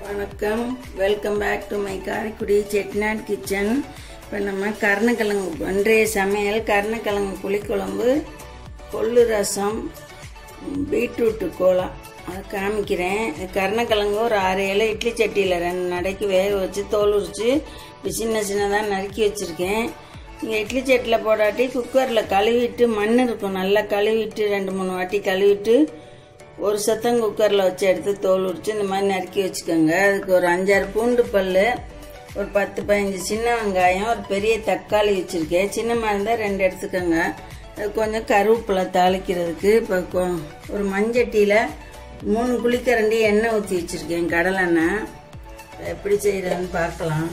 வணக்கம் welcome back to my Karaikudi Chettinad kitchen இப்போ நம்ம கருணக்கிழங்கு இன்றைய சமையல் கருணக்கிழங்கு புளிக்குழம்பு கொள்ளு ரசம் பீட்ரூட்டு கோலம் அதை காமிக்கிறேன் இது கருணக்கிழங்கு ஒரு ஆறு ஏழு இட்லி சட்டியில் ரெண்டு நடைக்கு வேக வச்சு தோல் உரிச்சு இப்படி சின்ன சின்னதாக நறுக்கி வச்சுருக்கேன் நீங்கள் இட்லி சட்டியில் போடாட்டி குக்கரில் கழுவிட்டு மண் இருக்கும் நல்லா கழுவிட்டு ரெண்டு மூணு வாட்டி கழுவிட்டு ஒரு சத்தம் குக்கரில் வச்சு எடுத்து தோல் உரிச்சு இந்த மாதிரி நறுக்கி வச்சுக்கோங்க அதுக்கு ஒரு அஞ்சாறு பூண்டு பல் ஒரு பத்து பதினஞ்சு சின்ன வெங்காயம் ஒரு பெரிய தக்காளி வச்சுருக்கேன் சின்னமாக இருந்தால் ரெண்டு எடுத்துக்கோங்க அது கொஞ்சம் கருவேப்பிலை தாளிக்கிறதுக்கு இப்போ கொ- ஒரு மஞ்சட்டியில் மூணு குழிக்கரண்டி எண்ணெய் ஊற்றி வச்சுருக்கேன் கடலெண்ணெய் எப்படி செய்கிறதுன்னு பார்க்கலாம்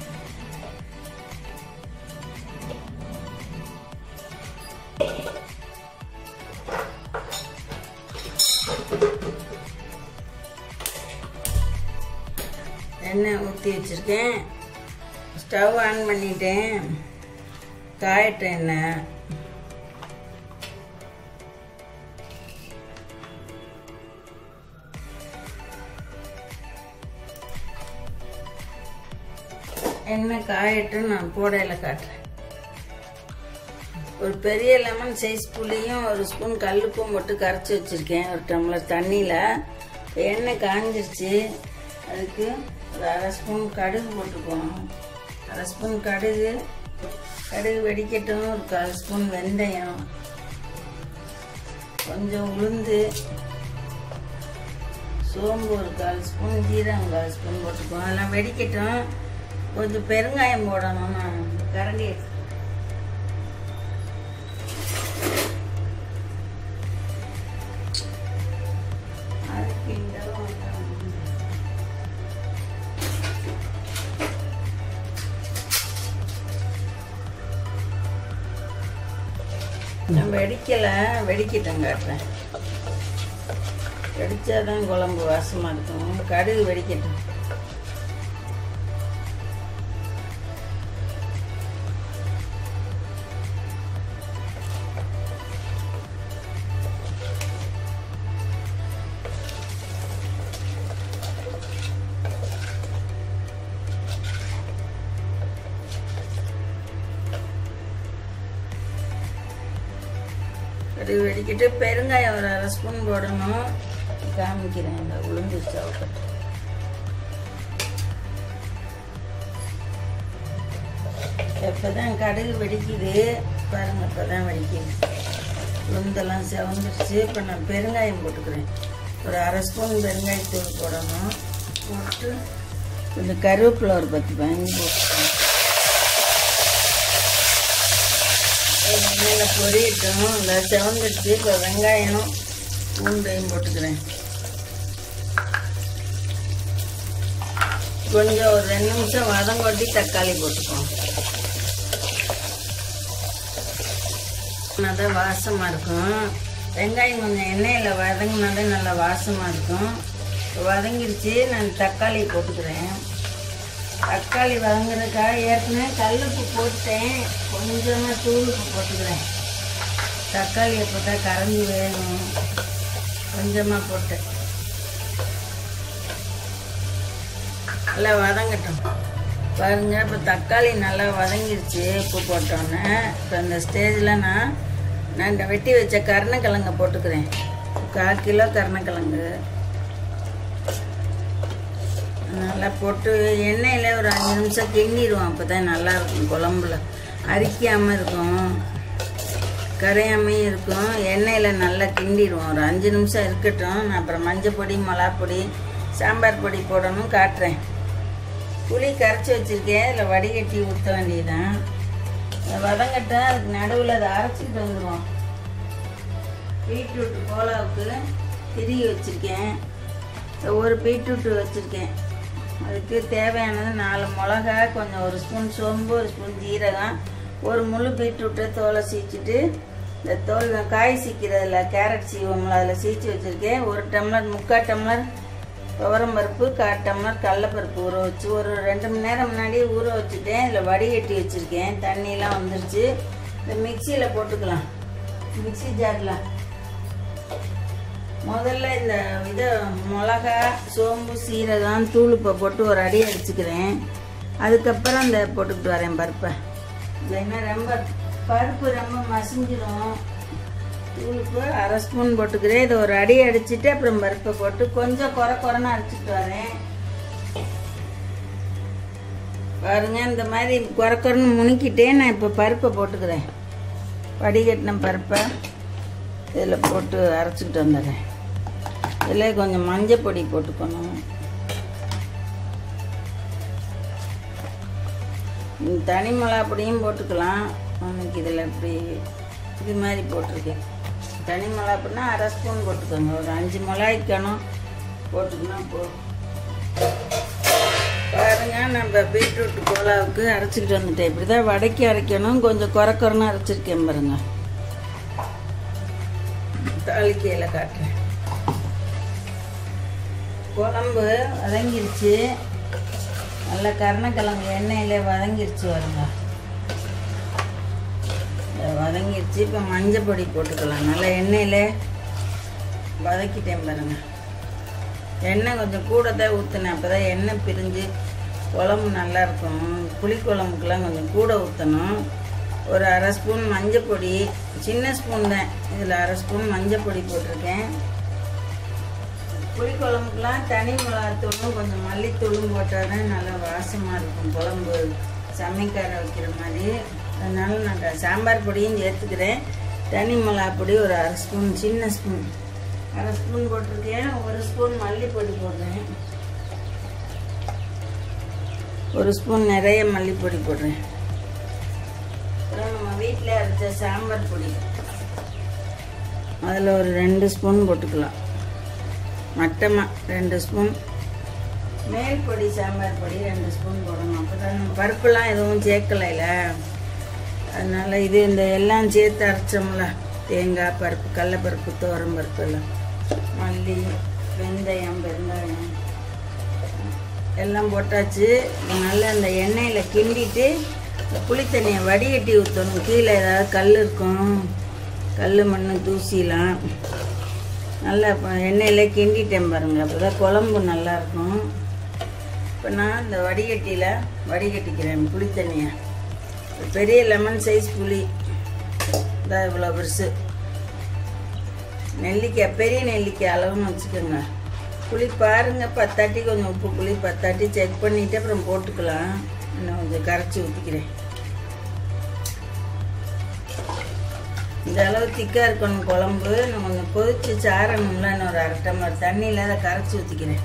எண்ணெய் ஊற்றி வச்சுருக்கேன் ஸ்டவ் ஆன் பண்ணிட்டேன் காயட்டும் எண்ணெய் எண்ணெய் காயட்டும் நான் போடையில் காட்டுறேன் ஒரு பெரிய லெமன் சைஸ் புளியும் ஒரு ஸ்பூன் கல்லுப்பும் போட்டு கரைச்சி வச்சுருக்கேன் ஒரு டம்ளர் தண்ணியில் எண்ணெய் காஞ்சிருச்சு அதுக்கு ஒரு அரை ஸ்பூன் கடுகு போட்டுக்கணும் அரை ஸ்பூன் கடுகு கடுகு வெடிக்கட்டும் ஒரு கால் ஸ்பூன் வெந்தயம் கொஞ்சம் உளுந்து சோம்பு ஒரு கால் ஸ்பூன் ஜீரகம் கால் ஸ்பூன் போட்டுக்குவோம் அதெல்லாம் வெடிக்கட்டும் கொஞ்சம் பெருங்காயம் போடணும் நான் கரண்டி எடுத்து அதுக்கு இந்த வெங்காயம். நான் வெடிக்கலை வெடிக்கிட்டேன் காட்டுறேன் வெடிச்சாதான் குழம்பு வாசமாக இருக்கும் கடுகு வெடிக்கட்டும் கடுகு வெடிக்கிட்டு பெருங்காயம் ஒரு அரை ஸ்பூன் போடணும் காமிக்கிறேன் இந்த உளுந்து சவுக்கட்டு இப்போதான் கடுகு வெடிக்குது பாருங்க இப்போதான் வெடிக்குது உளுந்தெல்லாம் செவந்துருச்சு இப்போ நான் பெருங்காயம் போட்டுக்கிறேன் ஒரு அரை ஸ்பூன் பெருங்காயத்தூள் போடணும் போட்டு கொஞ்சம் கருவேப்பிலை ஒரு பத்து பதினஞ்சு போட்டுக்கிறேன் எண்ணெயில் பொரியட்டும் இந்த செவந்துடுச்சு இப்போ வெங்காயம் பூண்டையும் போட்டுக்கிறேன் கொஞ்சம் ஒரு ரெண்டு நிமிஷம் வதங்கொட்டி தக்காளி போட்டுக்குவோம் தான் வாசமாக இருக்கும் வெங்காயம் கொஞ்சம் எண்ணெயில் வதங்கினாலே நல்லா வாசமாக இருக்கும் வதங்கிருச்சு நான் தக்காளி போட்டுக்கிறேன் தக்காளி வதங்குறதுக்காக ஏற்கனவே கல்லுப்பு போட்டேன் கொஞ்சமாக தூளுப்பு போட்டுக்கிறேன் தக்காளி அப்போ தான் கரைஞ்சி வேணும் கொஞ்சமாக போட்டேன் நல்லா வதங்கட்டும் பாருங்க இப்போ தக்காளி நல்லா வதங்கிருச்சு உப்பு போட்டோன்னே இப்போ இந்த ஸ்டேஜில் நான் நான் இந்த வெட்டி வச்ச கருணக்கிழங்க போட்டுக்கிறேன் கால் கிலோ கருணக்கிழங்கு நல்லா போட்டு எண்ணெயில் ஒரு அஞ்சு நிமிஷம் கிண்டிடுவோம் அப்போ தான் நல்லா இருக்கும் குழம்புல அரிக்காமல் இருக்கும் கரையாமையும் இருக்கும் எண்ணெயில் நல்லா கிண்டிடுவோம் ஒரு அஞ்சு நிமிஷம் இருக்கட்டும் நான் அப்புறம் மஞ்சள் பொடி மிளகா பொடி சாம்பார் பொடி போடணும் காட்டுறேன் புளி கரைச்சி வச்சுருக்கேன் அதில் வடிகட்டி ஊற்ற வேண்டியதுதான் அதை வதங்கட்டும் அதுக்கு நடுவில் அதை அரைச்சிட்டு வந்துடுவோம் பீட்ரூட் கோலாவுக்கு திருகி வச்சுருக்கேன் ஒரு பீட்ரூட் வச்சுருக்கேன் அதுக்கு தேவையானது நாலு மிளகா கொஞ்சம் ஒரு ஸ்பூன் சோம்பு ஒரு ஸ்பூன் ஜீரகம் ஒரு முழு பீட்ரூட்டை தோலை சீச்சிட்டு இந்த தோல் காய் சீக்கிறதுல கேரட் சீவோம்ல அதில் சீச்சு வச்சுருக்கேன் ஒரு டம்ளர் முக்கால் டம்ளர் துவரம் பருப்பு கால் டம்ளர் கடலப்பருப்பு ஊற வச்சு ஒரு ரெண்டு மணி நேரம் முன்னாடி ஊற வச்சுட்டேன் இதில் வடிகட்டி வச்சுருக்கேன் தண்ணியெலாம் வந்துருச்சு இந்த மிக்சியில் போட்டுக்கலாம் மிக்ஸி ஜாரில் முதல்ல இந்த இது மிளகா சோம்பு சீரகம் தூளுப்பை போட்டு ஒரு அடி அடிச்சுக்கிறேன் அதுக்கப்புறம் இந்த போட்டுக்கிட்டு வரேன் பருப்பை இல்லைன்னா ரொம்ப பருப்பு ரொம்ப மசிஞ்சிடும் தூளுப்பு அரை ஸ்பூன் போட்டுக்கிறேன் இதை ஒரு அடி அடிச்சுட்டு அப்புறம் பருப்பை போட்டு கொஞ்சம் குறை குறைன்னு அடிச்சுட்டு வரேன் பாருங்க இந்த மாதிரி குறை குறைன்னு முணுக்கிட்டே நான் இப்போ பருப்பை போட்டுக்கிறேன் வடிகட்டின பருப்பை இதில் போட்டு அரைச்சிக்கிட்டு வந்துடுறேன் இதில் கொஞ்சம் மஞ்சள் பொடி போட்டுக்கணும் ம், தனி மிளகா பொடியும் போட்டுக்கலாம் உனக்கு இதில் இப்படி இது மாதிரி போட்டிருக்கேன் தனி மிளகா பொடினா அரை ஸ்பூன் போட்டுக்கோங்க ஒரு அஞ்சு மிளகாய்க்கணும் போட்டுக்கணும் போ பாருங்க நம்ம பீட்ரூட் கோலாவுக்கு அரைச்சிக்கிட்டு வந்துட்டேன் இப்படி தான் வடக்கி அரைக்கணும் கொஞ்சம் குறை குறைன்னு அரைச்சிருக்கேன் பாருங்க தாளிக்கையில் காட்டுறேன் குழம்பு வதங்கிருச்சு நல்லா கருணக்கிழங்கு எண்ணெயில் வதங்கிருச்சு வருங்க இதை வதங்கிருச்சு இப்போ மஞ்சள் பொடி போட்டுக்கலாம் நல்லா எண்ணெயில் வதக்கிட்டேன் பாருங்க எண்ணெய் கொஞ்சம் கூட தான் ஊற்றினேன் அப்போ தான் எண்ணெய் பிரிஞ்சு குழம்பு நல்லா இருக்கும் புளிக்குழம்புக்கெல்லாம் கொஞ்சம் கூட ஊற்றணும் ஒரு அரை ஸ்பூன் மஞ்சள் பொடி சின்ன ஸ்பூன் தான் இதில் அரை ஸ்பூன் மஞ்சள் பொடி போட்டிருக்கேன் புளிக்குழம்புக்கெலாம் தனி மிளகாத்தூளும் கொஞ்சம் மல்லித்தூளும் போட்டால் தான் நல்லா வாசமாக இருக்கும் குழம்பு சமைக்கார வைக்கிற மாதிரி அதனால நான் க- சாம்பார் பொடியும் சேர்த்துக்கிறேன் தனி மிளகா பொடி ஒரு அரை ஸ்பூன் சின்ன ஸ்பூன் அரை ஸ்பூன் போட்டிருக்கேன் ஒரு ஸ்பூன் மல்லிப்பொடி போடுறேன் ஒரு ஸ்பூன் நிறைய மல்லிப்பொடி போடுறேன் அப்புறம் நம்ம வீட்டில் அரைச்ச சாம்பார் பொடி அதில் ஒரு ரெண்டு ஸ்பூன் போட்டுக்கலாம் மட்டமாக ரெண்டு ஸ்பூன் மேல் பொடி சாம்பார் பொடி ரெண்டு ஸ்பூன் போடணும் அப்போ தான் நம்ம பருப்புலாம் எதுவும் சேர்க்கலைல அதனால் இது இந்த எல்லாம் சேர்த்து அரைச்சோம்ல தேங்காய் பருப்பு கடலப்பருப்பு துவரம் பருப்பு எல்லாம் மல்லி வெந்தயம் வெங்காயம் எல்லாம் போட்டாச்சு இப்ப நல்லா அந்த எண்ணெயில் கிண்டிட்டு இந்த புளித்தண்ணியை வடிகட்டி ஊற்றணும் கீழே ஏதாவது கல் இருக்கும் கல் மண் தூசிலாம் நல்லா இப்போ எண்ணெயில் கிண்டிட்டேன் பாருங்க அப்போ தான் குழம்பு நல்லாயிருக்கும் இப்போ நான் இந்த வடிகட்டியில் வடிகட்டிக்கிறேன் புளி தண்ணியை பெரிய லெமன் சைஸ் புளி இதான் இவ்வளோ பெருசு நெல்லிக்காய் பெரிய நெல்லிக்காய் அளவுன்னு வச்சுக்கோங்க புளி பாருங்க பத்தாட்டி கொஞ்சம் உப்பு புளி பத்தாட்டி செக் பண்ணிவிட்டு அப்புறம் போட்டுக்கலாம் இன்னும் கொஞ்சம் கரைச்சி ஊற்றிக்கிறேன் இந்த அளவு திக்காக இருக்கணும் குழம்பு நான் கொஞ்சம் கொதிச்சு சாரணும்ல இன்னும் ஒரு அரை டம்ளர் தண்ணியில் அதை கரைச்சி ஊற்றிக்கிறேன்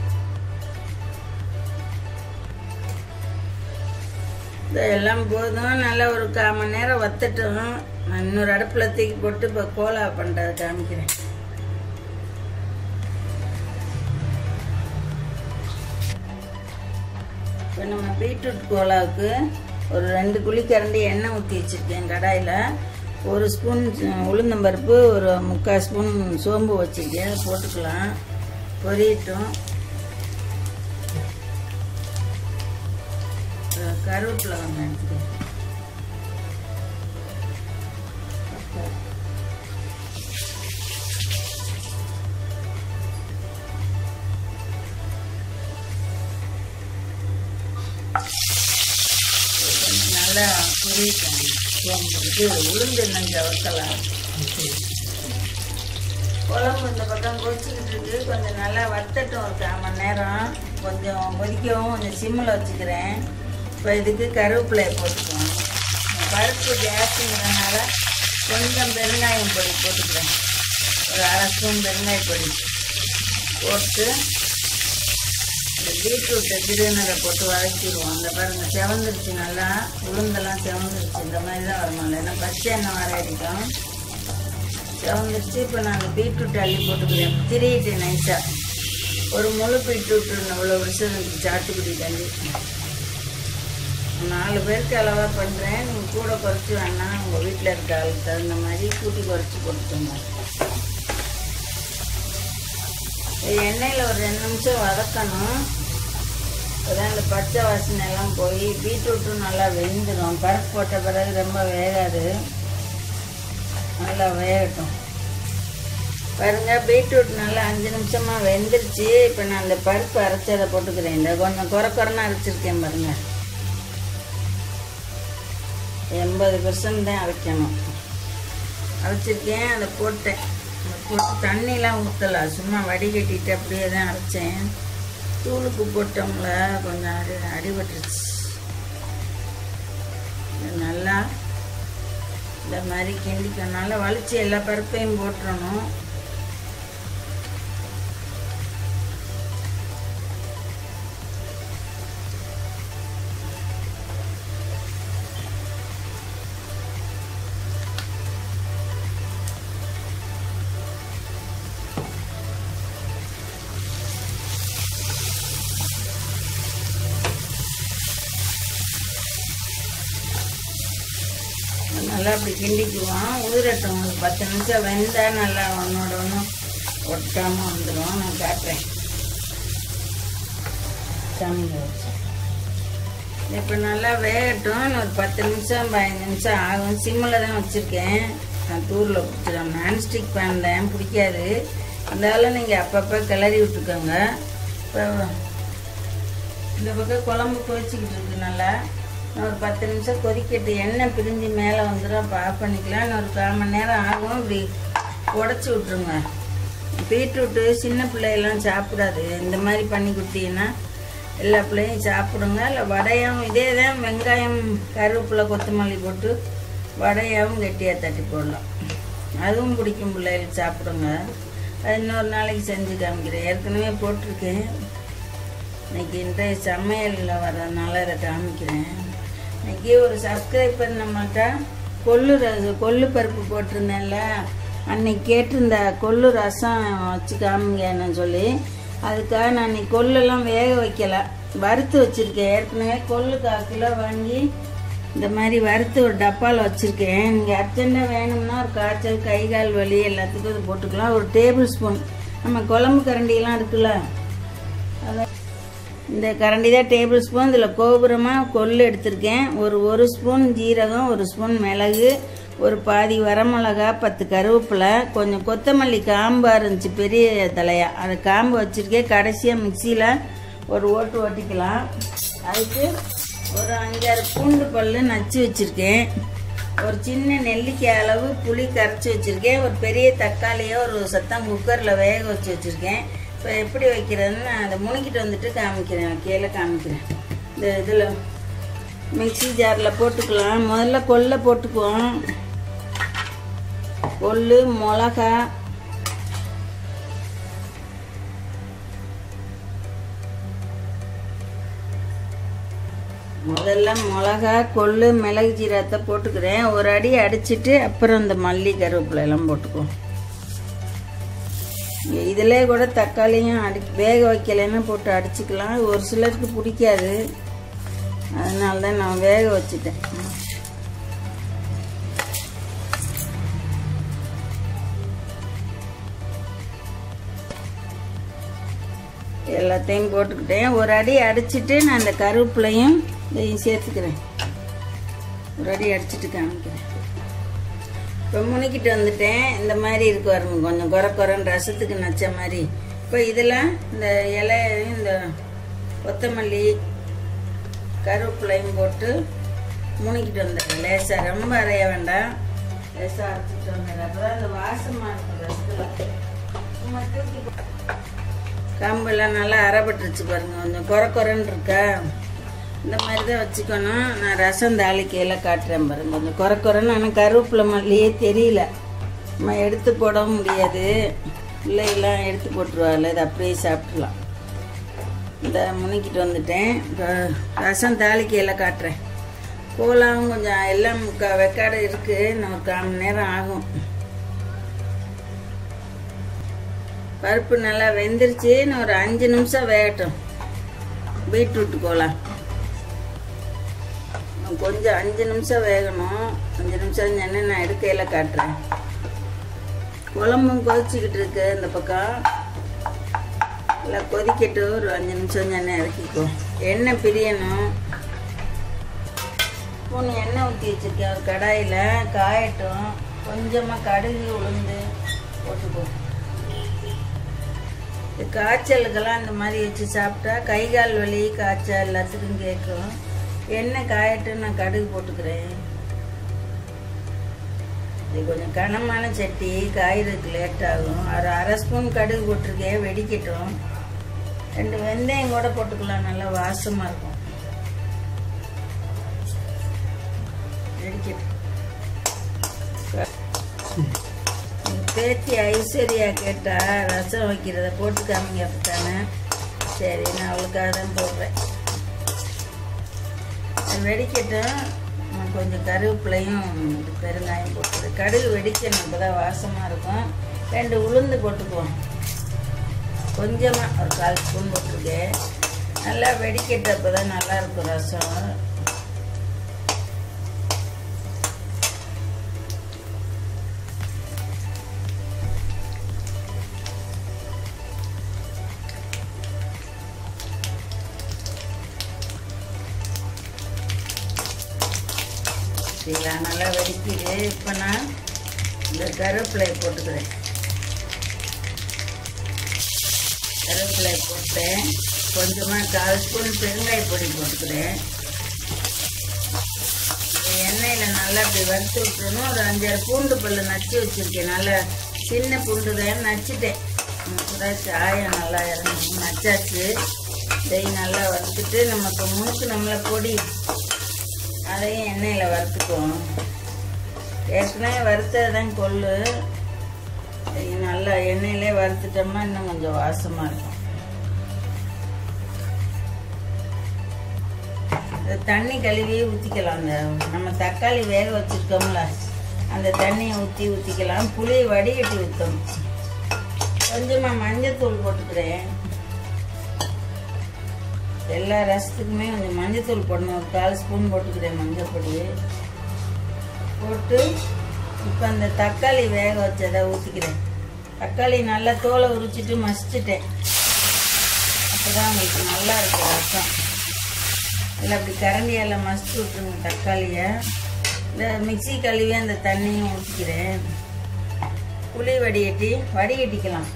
இதெல்லாம் போதும் நல்லா ஒரு கால் மணி நேரம் வத்தட்டும் நான் இன்னொரு அடுப்பில் தூக்கி போட்டு இப்போ கோலா பண்ணுறதை காமிக்கிறேன் இப்போ நம்ம பீட்ரூட் கோலாவுக்கு ஒரு ரெண்டு குழிக்கரண்டி எண்ணெய் ஊற்றி வச்சுருக்கேன் கடாயில் ஒரு ஸ்பூன் உளுந்தம்பருப்பு ஒரு முக்கால் ஸ்பூன் சோம்பு வச்சுருக்கேன் அதை போட்டுக்கலாம் பொரியட்டும் அஹ் கருவேப்பிலை கொஞ்சம் எடுத்துக்கிறேன் கொஞ்சம் நல்லா பொரியட்டும் சோம்பு இது உளுந்து நஞ்சை வைக்கலாம் குழம்பு இந்த பக்கம் கொதிச்சுக்கிட்டு இருக்கு கொஞ்சம் நல்லா வத்தட்டும் ஒரு கால் மணி நேரம் கொஞ்சம் கொதிக்கவும் கொஞ்சம் சிம்மில் வச்சுக்கிறேன் இப்போ இதுக்கு கருவேப்பிலையை போட்டுக்குவோம் பருப்பு கேஸுங்கிறதுனால கொஞ்சம் பெருங்காயம் பொடி போட்டுக்கிறேன் ஒரு அரை ஸ்பூன் பெருங்காய பொடி போட்டு இந்த பீட்ரூட்டை திருநரை போட்டு வதக்கிடுவோம் அந்த பாருங்க செவந்துருச்சு நல்லா உளுந்தெல்லாம் செவந்துருச்சு இந்த மாதிரி தான் வரணும் இல்லைன்னா பச்சை எண்ணெய் வர அடிக்கும் செவந்துருச்சு இப்போ நான் அந்த பீட்ரூட் அள்ளி போட்டுக்கிறேன் திரியிட்டு நைஸாக ஒரு முழு பீட்ரூட் இவ்வளோ விஷயம் சாத்துக்குடி தண்ணி நாலு பேருக்கு அளவாக பண்ணுறேன் நீங்கள் கூட குறைச்சி வேணா உங்கள் வீட்டில் இருக்க ஆளுக்கு தகுந்த மாதிரி கூட்டி குறைச்சி போட்டுக்கோங்க இது எண்ணெயில் ஒரு ரெண்டு நிமிஷம் வதக்கணும் அப்போதான் இந்த பச்சை வாசனை எல்லாம் போய் பீட்ரூட்டும் நல்லா வெந்துடும் பருப்பு போட்ட பிறகு ரொம்ப வேகாது நல்லா வேகட்டும் பாருங்க பீட்ரூட் நல்லா அஞ்சு நிமிஷமாக வெந்துருச்சு இப்போ நான் அந்த பருப்பு அரைச்சதை போட்டுக்கிறேன் இந்த கொஞ்சம் குறை குறைன்னு அரைச்சிருக்கேன் பாருங்க எண்பது பெர்சன்ட் தான் அரைக்கணும் அரைச்சிருக்கேன் அதை போட்டேன் அதை போட்டு தண்ணிலாம் ஊற்றல சும்மா வடிகட்டிட்டு அப்படியே தான் அரைச்சேன் தூளுக்கு போட்டோம்ல கொஞ்சம் அடி அடிபட்டுருச்சு இது நல்லா இந்த மாதிரி கிண்டிக்கணும் நல்லா வலிச்சு எல்லா பருப்பையும் போட்டுறணும் நல்லா அப்படி கிண்டிக்குவோம் உதிரட்டும் ஒரு பத்து நிமிஷம் வெந்தால் நல்லா ஒன்றோட ஒன்று ஒட்டாமல் வந்துடும் நான் காட்டுறேன் சாமிங்க வச்சேன் இப்போ நல்லா வேகட்டும் இன்னும் ஒரு பத்து நிமிஷம் பதினஞ்சு நிமிஷம் ஆகும் சிம்மில் தான் வச்சுருக்கேன் நான் தூரில் பிடிச்சிடும் நான்ஸ்டிக் பேன் தான் பிடிக்காது இருந்தாலும் நீங்கள் அப்பப்போ கிளறி விட்டுக்கோங்க இப்போ இந்த பக்கம் குழம்பு கொதிச்சுக்கிட்டு இருக்கு நல்லா இன்னும் ஒரு பத்து நிமிஷம் கொதிக்கட்டு எண்ணெய் பிரிஞ்சு மேலே வந்துடும் அப்போ ஆஃப் பண்ணிக்கலாம் இன்னும் ஒரு கால் மணி நேரம் ஆகும் இப்படி உடச்சி விட்ருங்க பீட்ரூட்டு சின்ன பிள்ளையெல்லாம் சாப்பிடாது இந்த மாதிரி பண்ணி கொடுத்தீங்கன்னா எல்லா பிள்ளையும் சாப்பிடுங்க இல்லை வடையும் இதே தான் வெங்காயம் கருவேப்பிலை கொத்தமல்லி போட்டு வடையாகவும் கெட்டியாக தட்டி போடலாம் அதுவும் பிடிக்கும் பிள்ளைகளுக்கு சாப்பிடுங்க அது இன்னொரு நாளைக்கு செஞ்சு காமிக்கிறேன் ஏற்கனவே போட்டிருக்கேன் இன்னைக்கு இன்றைய சமையலில் வர்றதுனால இதை காமிக்கிறேன் இன்னைக்கு ஒரு சப்ஸ்கிரைபர் நம்மள்கிட்ட கொள்ளு ரச கொள்ளு பருப்பு போட்டிருந்தேன்ல அன்னைக்கு கேட்டிருந்த கொள்ளு ரசம் வச்சு காமிங்கன்னு சொல்லி அதுக்காக நான் இன்னைக்கு கொள்ளெல்லாம் வேக வைக்கல வறுத்து வச்சுருக்கேன் ஏற்கனவே கொள்ளு கால் கிலோ வாங்கி இந்த மாதிரி வறுத்து ஒரு டப்பாவில் வச்சுருக்கேன் நீங்கள் அர்ஜென்ட்டாக வேணும்னா ஒரு காய்ச்சல் கை கால் வலி எல்லாத்துக்கும் இது போட்டுக்கலாம் ஒரு டேபிள் ஸ்பூன் நம்ம குழம்பு கரண்டியெல்லாம் இருக்குல்ல அதை இந்த கரண்டி தான் டேபிள் ஸ்பூன் இதில் கோபுரமாக கொள்ளு எடுத்திருக்கேன் ஒரு ஒரு ஸ்பூன் ஜீரகம் ஒரு ஸ்பூன் மிளகு ஒரு பாதி வரமிளகா பத்து கருவேப்பிலை கொஞ்சம் கொத்தமல்லி காம்பாக இருந்துச்சு பெரிய தலையா அதை காம்பு வச்சுருக்கேன் கடைசியாக மிக்சியில் ஒரு ஓட்டு ஓட்டிக்கலாம் அதுக்கு ஒரு அஞ்சாறு பூண்டு பல்லு நச்சு வச்சுருக்கேன் ஒரு சின்ன நெல்லிக்காய் அளவு புளி கரைச்சி வச்சுருக்கேன் ஒரு பெரிய தக்காளியை ஒரு சத்தம் குக்கரில் வேக வச்சு வச்சுருக்கேன் இப்போ எப்படி வைக்கிறதுன்னு நான் அதை முணுக்கிட்டு வந்துட்டு காமிக்கிறேன் கீழே காமிக்கிறேன் இந்த இதில் மிக்ஸி ஜாரில் போட்டுக்கலாம் முதல்ல கொல்லை போட்டுக்குவோம் கொள்ளு மிளகா முதல்ல மிளகா கொள்ளு மிளகு ஜீரகத்தை போட்டுக்கிறேன் ஒரு அடி அடிச்சிட்டு அப்புறம் இந்த மல்லி கருவேப்பிலை எல்லாம் போட்டுக்குவோம் இதிலே கூட தக்காளியும் அடி வேக வைக்கலைன்னா போட்டு அடிச்சுக்கலாம் ஒரு சிலருக்கு பிடிக்காது அதனால தான் நான் வேக வச்சுட்டேன் எல்லாத்தையும் போட்டுக்கிட்டேன் ஒரு அடி அடிச்சிட்டு நான் இந்த கருவேப்பிலையும் இதையும் சேர்த்துக்கிறேன் ஒரு அடி அடிச்சிட்டு காமிக்கிறேன் இப்போ முனிக்கிட்டு வந்துட்டேன் இந்த மாதிரி இருக்கு வரணும் கொஞ்சம் குறை குறைன்னு ரசத்துக்கு நச்ச மாதிரி இப்போ இதில் இந்த இலையும் இந்த கொத்தமல்லி கருவேப்பிலையும் போட்டு முனிக்கிட்டு வந்துடுறேன் லேசாக ரொம்ப அரைய வேண்டாம் லேசாக அரைச்சிட்டு வந்துடுறேன் அப்போ தான் அந்த வாசமாக இருக்கும் ரசத்தில் சும்மா தூக்கி போ- கம்பெல்லாம் நல்லா அரைப்பட்டுருச்சு பாருங்க கொஞ்சம் குறை குறைன்னு இருக்கா இந்த மாதிரி தான் வச்சுக்கணும் நான் ரசம் தாளிக்கையில் காட்டுறேன் பாருங்க கொஞ்சம் குறை குறைன்னு ஆனால் கருவேப்பிலை மல்லியே தெரியல நம்ம எடுத்து போடவும் முடியாது பிள்ளைகள்லாம் எடுத்து போட்டுருவாள் இதை அப்படியே சாப்பிட்றலாம் இந்த முனிக்கிட்டு வந்துட்டேன் இப்போ ரசம் தாளிக்கையில் காட்டுறேன் கோலாவும் கொஞ்சம் எல்லாம் க வெக்காடு இருக்குது இன்னும் ஒரு கால் மணி நேரம் ஆகும் பருப்பு நல்லா வெந்துருச்சு இன்னும் ஒரு அஞ்சு நிமிஷம் வேகட்டும் பீட்ரூட் கோலாம் இன்னும் கொஞ்சம் அஞ்சு நிமிஷம் வேகணும் அஞ்சு நிமிஷம் சென்னு நான் எடுக்கையில் காட்டுறேன் குழம்பும் கொதிச்சுக்கிட்டு இருக்கு இந்த பக்கம் நல்லா கொதிக்கட்டு ஒரு அஞ்சு நிமிஷம் சென்னு இறக்கிக்கோ எண்ணெய் பிரியணும் ஸ்பூன் எண்ணெய் ஊற்றி வச்சிருக்கேன் ஒரு கடாயில் காயட்டும் கொஞ்சமாக கடுகு உளுந்து போட்டுக்கோ இந்த காய்ச்சலுக்கெல்லாம் இந்த மாதிரி வச்சு சாப்பிட்டா கை கால் வலி காய்ச்சல் எல்லாத்துக்கும் கேட்கும் எண்ணெய் காயட்டு நான் கடுகு போட்டுக்கிறேன் இது கொஞ்சம் கனமான சட்டி காயறதுக்கு லேட் ஆகும் ஒரு அரை ஸ்பூன் கடுகு போட்டிருக்கேன் வெடிக்கட்டும் ரெண்டு வெந்தயம் கூட போட்டுக்கலாம் நல்லா வாசமாக இருக்கும் வெடிக்கட்டும் எங்க பேத்தி ஐஸ்வர்யா கேட்டா ரசம் வைக்கிறத போட்டு காமிங்க தானே சரி நான் அவளுக்காக தான் போடுறேன் அது வெடிக்கட்டும் நான் கொஞ்சம் கருவேப்பிலையும் பெருங்காயம் போட்டுது கடுகு வெடிக்கணும் அப்போ தான் வாசமாக இருக்கும் ரெண்டு உளுந்து போட்டுக்குவோம் கொஞ்சமாக ஒரு கால் ஸ்பூன் போட்டிருக்கேன் நல்லா வெடிக்கட்டு அப்போ தான் நல்லா இருக்கும் ரசம் சரிங்களா நல்லா வெடிக்குது இப்போ நான் இந்த கருவேப்பிலை போட்டுக்கிறேன் கருவேப்பிலை போட்டேன் கொஞ்சமாக கால் ஸ்பூன் பெருங்காய பொடி போட்டுக்கிறேன் இந்த எண்ணெயில் நல்லா இப்படி வறுத்து விட்டுறணும் ஒரு அஞ்சாறு பூண்டு பல்லு நச்சு வச்சுருக்கேன் நல்லா சின்ன பூண்டு தான் நச்சுட்டேன் கூட சாயம் நல்லா இறங்கணும் நச்சாச்சு இதை நல்லா வறுத்துட்டு நமக்கு முணுக்கு நம்மளை பொடி அதையும் எண்ணெயில் வறுத்துக்குவோம் ஏற்கனவே வறுத்தது தான் கொள்ளு இது நல்லா எண்ணெயிலே வறுத்துட்டோம்னா இன்னும் கொஞ்சம் வாசமாக இருக்கும் இந்த தண்ணி கழுவி ஊற்றிக்கலாம் அந்த நம்ம தக்காளி வேக வச்சுருக்கோம்ல அந்த தண்ணியை ஊற்றி ஊற்றிக்கலாம் புளி வடிகட்டி ஊற்றணும் கொஞ்சமாக மஞ்சத்தூள் போட்டுக்கிறேன் எல்லா ரசத்துக்குமே கொஞ்சம் மஞ்சத்தூள் போடணும் ஒரு கால் ஸ்பூன் போட்டுக்கிறேன் மஞ்சள் பொடி போட்டு இப்போ அந்த தக்காளி வேக வச்சதை ஊற்றிக்கிறேன் தக்காளி நல்லா தோலை உரிச்சிட்டு மசிச்சுட்டேன் அப்போ தான் உங்களுக்கு நல்லா இருக்கும் ரசம் நல்லா அப்படி கரண்டியால் மசிச்சு விட்ருங்க தக்காளியை இந்த மிக்சி கழுவி அந்த தண்ணியும் ஊற்றிக்கிறேன் புளி வடிகட்டி வடிகட்டிக்கலாம்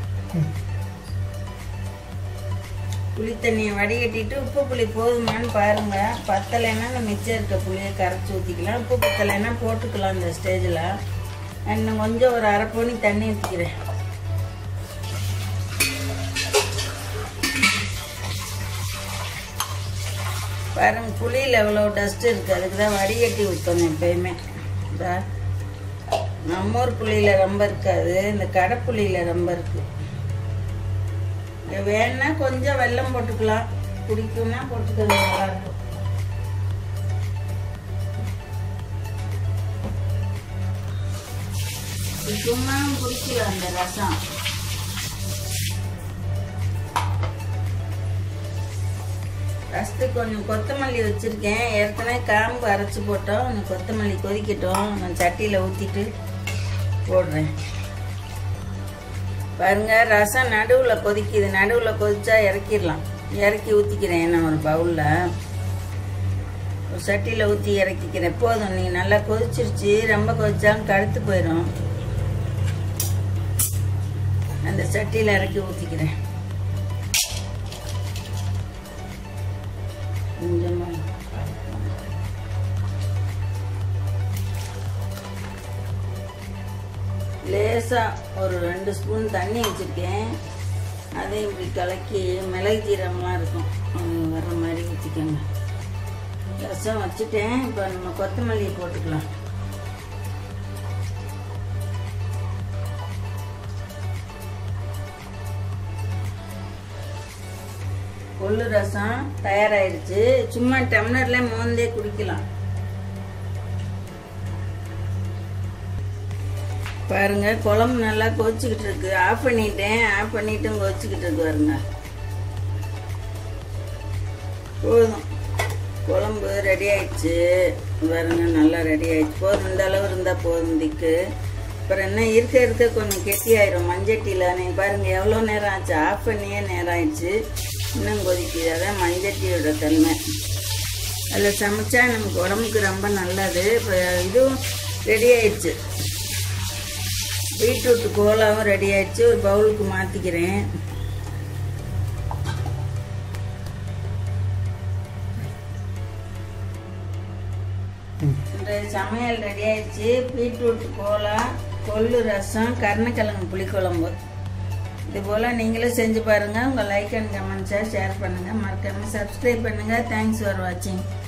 புளி தண்ணியை வடிகட்டிட்டு உப்பு புளி போதுமான்னு பாருங்க பத்தலைன்னா நம்ம மிச்சம் இருக்க புளியை கரைச்சி ஊற்றிக்கலாம் உப்பு பத்தலைன்னா போட்டுக்கலாம் இந்த ஸ்டேஜில் இன்னும் கொஞ்சம் ஒரு அரை பவுனி தண்ணி ஊற்றிக்கிறேன் பாருங்க புளியில் எவ்வளோ டஸ்ட் இருக்குது அதுக்கு தான் வடிகட்டி ஊற்றணும் எப்பயுமே இந்த நம்ம ஊர் புளியில் ரொம்ப இருக்காது இந்த கடை புளியில் ரொம்ப இருக்குது வேணா கொஞ்சம் வெல்லம் போட்டுக்கலாம் பிடிக்கும்னா போட்டுக்கிறது நல்லா இருக்கும் சும்மா பிடிக்கல அந்த ரசம் ரசத்துக்கு கொஞ்சம் கொத்தமல்லி வச்சுருக்கேன் ஏற்கனவே காம்பு அரைச்சி போட்டோம் கொஞ்சம் கொத்தமல்லி கொதிக்கட்டும் நான் சட்டியில் ஊற்றிட்டு போடுறேன் பாருங்க ரசம் நடுவில் கொதிக்குது நடுவில் கொதிச்சா இறக்கிடலாம் இறக்கி ஊற்றிக்கிறேன் நான் ஒரு பவுலில் ஒரு சட்டியில் ஊற்றி இறக்கிக்கிறேன் போதும் நீங்கள் நல்லா கொதிச்சிருச்சு ரொம்ப கொதிச்சாலும் கடுத்து போயிடும் அந்த சட்டியில் இறக்கி ஊற்றிக்கிறேன் கொஞ்சமாக லேசாக ஒரு ரெண்டு ஸ்பூன் தண்ணி வச்சுருக்கேன் அதையும் இப்படி கலக்கி மிளகு ஜீரகம்லாம் இருக்கும் அது வர்ற மாதிரி ஊற்றிக்கோங்க ரசம் வச்சுட்டேன் இப்போ நம்ம கொத்தமல்லி போட்டுக்கலாம் கொள்ளு ரசம் தயாராகிடுச்சு சும்மா டம்ளர்ல மோந்தே குடிக்கலாம் பாருங்க குழம்பு நல்லா கொதிச்சுக்கிட்டு இருக்கு ஆஃப் பண்ணிட்டேன் ஆஃப் பண்ணிட்டும் கொதிச்சுக்கிட்டு இருக்கு பாருங்க போதும் குழம்பு ரெடி ஆயிடுச்சு பாருங்க நல்லா ரெடி ஆயிடுச்சு போதும் இந்த அளவு இருந்தால் போதும் திக்கு அப்புறம் என்ன இருக்க இருக்க கொஞ்சம் கெட்டியாயிரும் மஞ்சட்டியில் நீங்கள் பாருங்க எவ்வளோ நேரம் ஆச்சு ஆஃப் பண்ணியே நேரம் ஆயிடுச்சு இன்னும் கொதிக்குது அதான் மஞ்சட்டியோட தன்மை அதில் சமைச்சா நமக்கு உடம்புக்கு ரொம்ப நல்லது இப்போ இதுவும் ரெடி ஆயிடுச்சு பீட்ரூட் கோலாவும் ரெடி ஆயிடுச்சு ஒரு பவுலுக்கு மாற்றிக்கிறேன் இந்த சமையல் ரெடி ஆயிடுச்சு பீட்ரூட் கோலா கொள்ளு ரசம் கருணக்கிழங்கு புளிக்குழம்பு இது போல் நீங்களும் செஞ்சு பாருங்கள் உங்கள் லைக் அண்ட் கமெண்ட்ஸை ஷேர் பண்ணுங்கள் மறக்காமல் சப்ஸ்கிரைப் பண்ணுங்கள் தேங்க்ஸ் ஃபார் வாட்சிங்